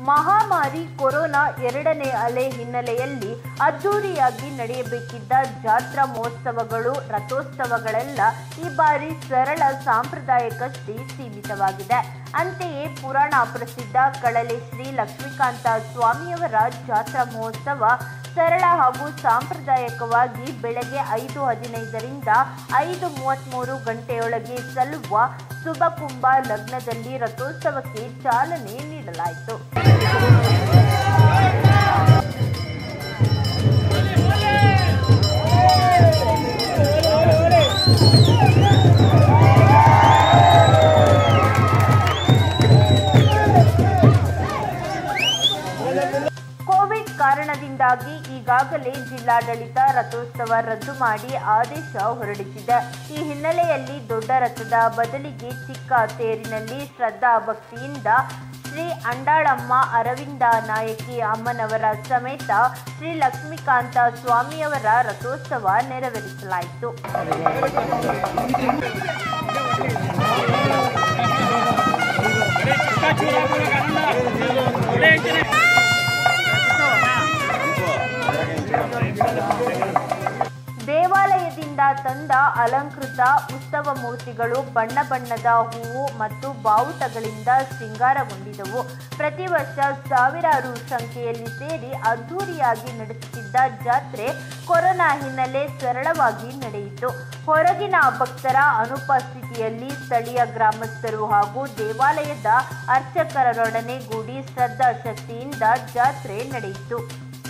ಮಹಾಮಾರಿ ಕೊರೋನಾ ಎರಡನೇ ಅಲೆ ಹಿನ್ನೆಲೆಯಲ್ಲಿ ಅದ್ದೂರಿಯಾಗಿ ನಡೆಯಬೇಕಿದ್ದ ಜಾತ್ರಾ ಮಹೋತ್ಸವಗಳು ರಥೋತ್ಸವಗಳೆಲ್ಲ ಈ ಬಾರಿ ಸರಳ ಸಾಂಪ್ರದಾಯಿಕಷ್ಟೇ ಸೀಮಿತವಾಗಿದೆ ಅಂತೆಯೇ ಪುರಾಣ ಪ್ರಸಿದ್ಧ ಕಳಲೆ ಶ್ರೀ ಲಕ್ಷ್ಮೀಕಾಂತ ಸ್ವಾಮಿಯವರ ಜಾತ್ರಾ ಮಹೋತ್ಸವ ಸರಳ ಹಾಗೂ ಸಾಂಪ್ರದಾಯಿಕವಾಗಿ ಬೆಳಗ್ಗೆ ಐದು ಹದಿನೈದರಿಂದ ಐದು ಮೂವತ್ತ್ಮೂರು ಗಂಟೆಯೊಳಗೆ ಸಲ್ಲುವ ಶುಭಕುಂಭ ಲಗ್ನದಲ್ಲಿ ರಥೋತ್ಸವಕ್ಕೆ ಚಾಲನೆ ನೀಡಲಾಯಿತು ಕೋವಿಡ್ ಕಾರಣದಿಂದಾಗಿ ಈಗಾಗಲೇ ಜಿಲ್ಲಾಡಳಿತ ರಥೋತ್ಸವ ರದ್ದು ಮಾಡಿ ಆದೇಶ ಹೊರಡಿಸಿದೆ ಈ ಹಿನ್ನೆಲೆಯಲ್ಲಿ ದೊಡ್ಡ ರಥದ ಬದಲಿಗೆ ಚಿಕ್ಕ ತೇರಿನಲ್ಲಿ ಶ್ರದ್ಧಾ ಭಕ್ತಿಯಿಂದ ಶ್ರೀ ಅಂಡಾಳಮ್ಮ ಅರವಿಂದ ನಾಯಕಿ ಅಮ್ಮನವರ ಸಮೇತ ಶ್ರೀ ಲಕ್ಷ್ಮೀಕಾಂತ ಸ್ವಾಮಿಯವರ ರಥೋತ್ಸವ ನೆರವೇರಿಸಲಾಯಿತು ದೇವಾಲಯದಿಂದ ತಂದ ಅಲಂಕೃತ ಉತ್ಸವ ಮೂರ್ತಿಗಳು ಬಣ್ಣ ಬಣ್ಣದ ಹೂವು ಮತ್ತು ಬಾವುಟಗಳಿಂದ ಶೃಂಗಾರಗೊಂಡಿದ್ದವು ಪ್ರತಿ ವರ್ಷ ಸಾವಿರಾರು ಸಂಖ್ಯೆಯಲ್ಲಿ ಸೇರಿ ಅದ್ಧೂರಿಯಾಗಿ ನಡೆಸುತ್ತಿದ್ದ ಜಾತ್ರೆ ಕೊರೋನಾ ಹಿನ್ನೆಲೆ ಸರಳವಾಗಿ ನಡೆಯಿತು ಹೊರಗಿನ ಭಕ್ತರ ಅನುಪಸ್ಥಿತಿಯಲ್ಲಿ ಸ್ಥಳೀಯ ಗ್ರಾಮಸ್ಥರು ಹಾಗೂ ದೇವಾಲಯದ ಅರ್ಚಕರರೊಡನೆ ಗೂಡಿ ಶ್ರದ್ಧಾ ಶಕ್ತಿಯಿಂದ ಜಾತ್ರೆ ನಡೆಯಿತು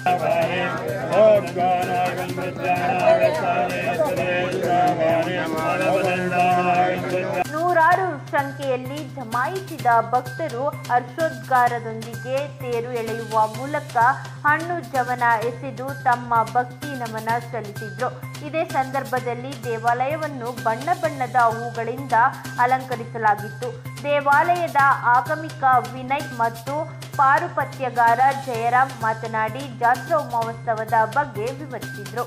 ನೂರಾರು ಸಂಖ್ಯೆಯಲ್ಲಿ ಜಮಾಯಿಸಿದ ಭಕ್ತರು ಹರ್ಷೋದ್ಗಾರದೊಂದಿಗೆ ತೇರು ಎಳೆಯುವ ಮೂಲಕ ಹಣ್ಣು ಜವನ ಎಸೆದು ತಮ್ಮ ಭಕ್ತಿ ನಮನ ಸಲ್ಲಿಸಿದ್ರು ಇದೇ ಸಂದರ್ಭದಲ್ಲಿ ದೇವಾಲಯವನ್ನು ಬಣ್ಣ ಬಣ್ಣದ ಹೂಗಳಿಂದ ಅಲಂಕರಿಸಲಾಗಿತ್ತು ದೇವಾಲಯದ ಆಗಮಿಕ ವಿನಯ್ ಮತ್ತು ಪಾರುಪತ್ಯಗಾರ ಜಯರಾಮ್ ಮಾತನಾಡಿ ಜಾತ್ರಾ ಮಹೋತ್ಸವದ ಬಗ್ಗೆ ವಿವರಿಸಿದ್ರು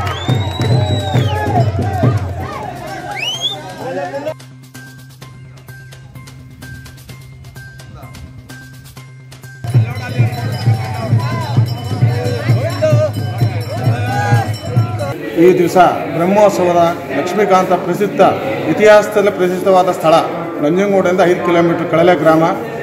ಈ ದಿವಸ ಬ್ರಹ್ಮೋತ್ಸವದ ಲಕ್ಷ್ಮೀಕಾಂತ ಪ್ರಸಿದ್ಧ ಇತಿಹಾಸದಲ್ಲಿ ಪ್ರಸಿದ್ಧವಾದ ಸ್ಥಳ ನಂಜನಗೂಡಿಂದ ಐದು ಕಿಲೋಮೀಟರ್ ಕಳಲೆ ಗ್ರಾಮ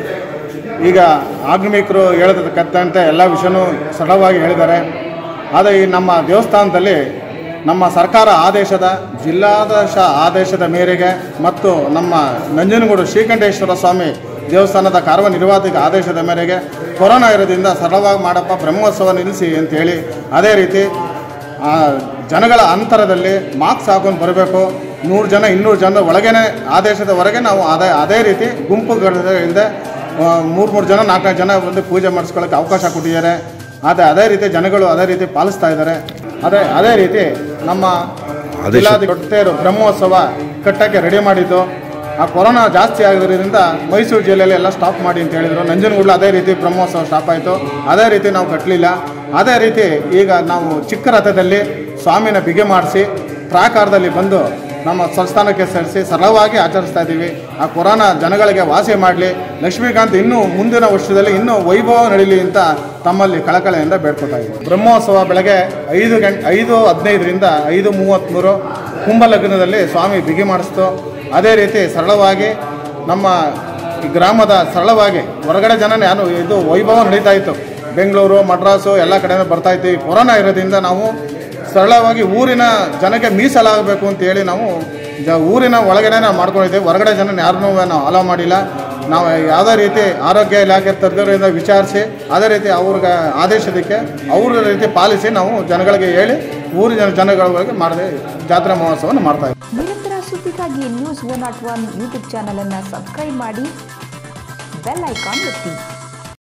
ಈಗ ಆಗಮಿಕರು ಹೇಳತಕ್ಕಂತೆ ಎಲ್ಲ ವಿಷಯನೂ ಸರಳವಾಗಿ ಹೇಳಿದ್ದಾರೆ ಆದರೆ ಈ ನಮ್ಮ ದೇವಸ್ಥಾನದಲ್ಲಿ ನಮ್ಮ ಸರ್ಕಾರ ಆದೇಶದ ಜಿಲ್ಲಾದೇಶ ಆದೇಶದ ಮೇರೆಗೆ ಮತ್ತು ನಮ್ಮ ನಂಜನಗೂಡು ಶ್ರೀಕಂಠೇಶ್ವರ ಸ್ವಾಮಿ ದೇವಸ್ಥಾನದ ಕಾರ್ಯನಿರ್ವಾಹಕ ಆದೇಶದ ಮೇರೆಗೆ ಕೊರೋನಾ ಇರೋದ್ರಿಂದ ಸರಳವಾಗಿ ಮಾಡಪ್ಪ ಬ್ರಹ್ಮೋತ್ಸವ ನಿಲ್ಲಿಸಿ ಅಂತೇಳಿ ಅದೇ ರೀತಿ ಆ, ಜನಗಳ ಅಂತರದಲ್ಲಿ ಮಾಸ್ಕ್ ಹಾಕೊಂಡು ಬರಬೇಕು ನೂರು ಜನ ಇನ್ನೂರು ಜನ ಒಳಗೇನೆ ಆದೇಶದ ಹೊರಗೆ ನಾವು ಅದೇ ಅದೇ ರೀತಿ ಗುಂಪುಗಳಿಂದ ಮೂರು ಮೂರು ಜನ ನಾಲ್ಕು ಜನ ಬಂದು ಪೂಜೆ ಮಾಡಿಸ್ಕೊಳ್ಳೋಕೆ ಅವಕಾಶ ಕೊಟ್ಟಿದ್ದಾರೆ ಅದೇ ಅದೇ ರೀತಿ ಜನಗಳು ಅದೇ ರೀತಿ ಪಾಲಿಸ್ತಾ ಇದ್ದಾರೆ ಅದೇ ಅದೇ ರೀತಿ ನಮ್ಮ ಜಿಲ್ಲಾಧಿಕಾರಿ ಬ್ರಹ್ಮೋತ್ಸವ ಕಟ್ಟಕ್ಕೆ ರೆಡಿ ಮಾಡಿದ್ದು ಆ ಕೊರೋನಾ ಜಾಸ್ತಿ ಆಗಿರೋದ್ರಿಂದ ಮೈಸೂರು ಜಿಲ್ಲೆಯಲ್ಲಿ ಎಲ್ಲ ಸ್ಟಾಪ್ ಮಾಡಿ ಅಂತ ಹೇಳಿದರು ನಂಜನಗೂಡಲು ಅದೇ ರೀತಿ ಬ್ರಹ್ಮೋತ್ಸವ ಸ್ಟಾಪ್ ಆಯಿತು ಅದೇ ರೀತಿ ನಾವು ಕಟ್ಟಲಿಲ್ಲ ಅದೇ ರೀತಿ ಈಗ ನಾವು ಚಿಕ್ಕ ರಥದಲ್ಲಿ ಸ್ವಾಮಿನ ಬಿಗೆ ಮಾಡಿಸಿ ಪ್ರಾಕಾರದಲ್ಲಿ ಬಂದು ನಮ್ಮ ಸಂಸ್ಥಾನಕ್ಕೆ ಸೇರಿಸಿ ಸರಳವಾಗಿ ಆಚರಿಸ್ತಾ ಇದ್ದೀವಿ ಆ ಕೊರೋನಾ ಜನಗಳಿಗೆ ವಾಸಿ ಮಾಡಲಿ ಲಕ್ಷ್ಮೀಕಾಂತ್ ಇನ್ನೂ ಮುಂದಿನ ವರ್ಷದಲ್ಲಿ ಇನ್ನೂ ವೈಭವ ನಡೀಲಿ ಅಂತ ತಮ್ಮಲ್ಲಿ ಕಳಕಳೆಯಿಂದ ಬೇಡ್ಕೊತಾ ಇದ್ದೀವಿ ಬ್ರಹ್ಮೋತ್ಸವ ಬೆಳಗ್ಗೆ ಐದು ಗಂಟೆ ಐದು ಹದಿನೈದರಿಂದ ಐದು ಮೂವತ್ತ್ಮೂರು ಕುಂಭಲಗ್ನದಲ್ಲಿ ಸ್ವಾಮಿ ಬಿಗಿ ಮಾಡಿಸ್ತು ಅದೇ ರೀತಿ ಸರಳವಾಗಿ ನಮ್ಮ ಈ ಗ್ರಾಮದ ಸರಳವಾಗಿ ಹೊರಗಡೆ ಜನ ಯಾರು ಇದು ವೈಭವ ನಡೀತಾ ಇತ್ತು ಬೆಂಗಳೂರು ಮಡ್ರಾಸು ಎಲ್ಲ ಕಡೆನೂ ಬರ್ತಾ ಇತ್ತು ಈ ಕೊರೋನಾ ಇರೋದ್ರಿಂದ ನಾವು ಸರಳವಾಗಿ ಊರಿನ ಜನಕ್ಕೆ ಮೀಸಲಾಗಬೇಕು ಅಂತೇಳಿ ನಾವು ಜ ಊರಿನ ಒಳಗಡೆ ನಾವು ಮಾಡ್ಕೊಂಡಿದ್ದೀವಿ ಹೊರಗಡೆ ಜನ ಯಾರನ್ನೂ ನಾವು ಅಲೋ ಮಾಡಿಲ್ಲ ನಾವು ಯಾವುದೇ ರೀತಿ ಆರೋಗ್ಯ ಇಲಾಖೆ ತಜ್ಞರಿಂದ ವಿಚಾರಿಸಿ ಅದೇ ರೀತಿ ಅವ್ರಿಗೆ ಆದೇಶದಕ್ಕೆ ಅವ್ರ ರೀತಿ ಪಾಲಿಸಿ ನಾವು ಜನಗಳಿಗೆ ಹೇಳಿ ಊರಿನ ಜನಗಳಿಗೆ ಮಾಡಿದೆ ಜಾತ್ರಾ ಮಹೋತ್ಸವವನ್ನು ಮಾಡ್ತಾ ಇದ್ದೀವಿ ನಿರಂತರ ಸುದ್ದಿಗಾಗಿ news one not one YouTube channel ಅನ್ನು ಸಬ್ಸ್ಕ್ರೈಬ್ ಮಾಡಿ ಬೆಲ್ ಐಕಾನ್ ಒತ್ತಿ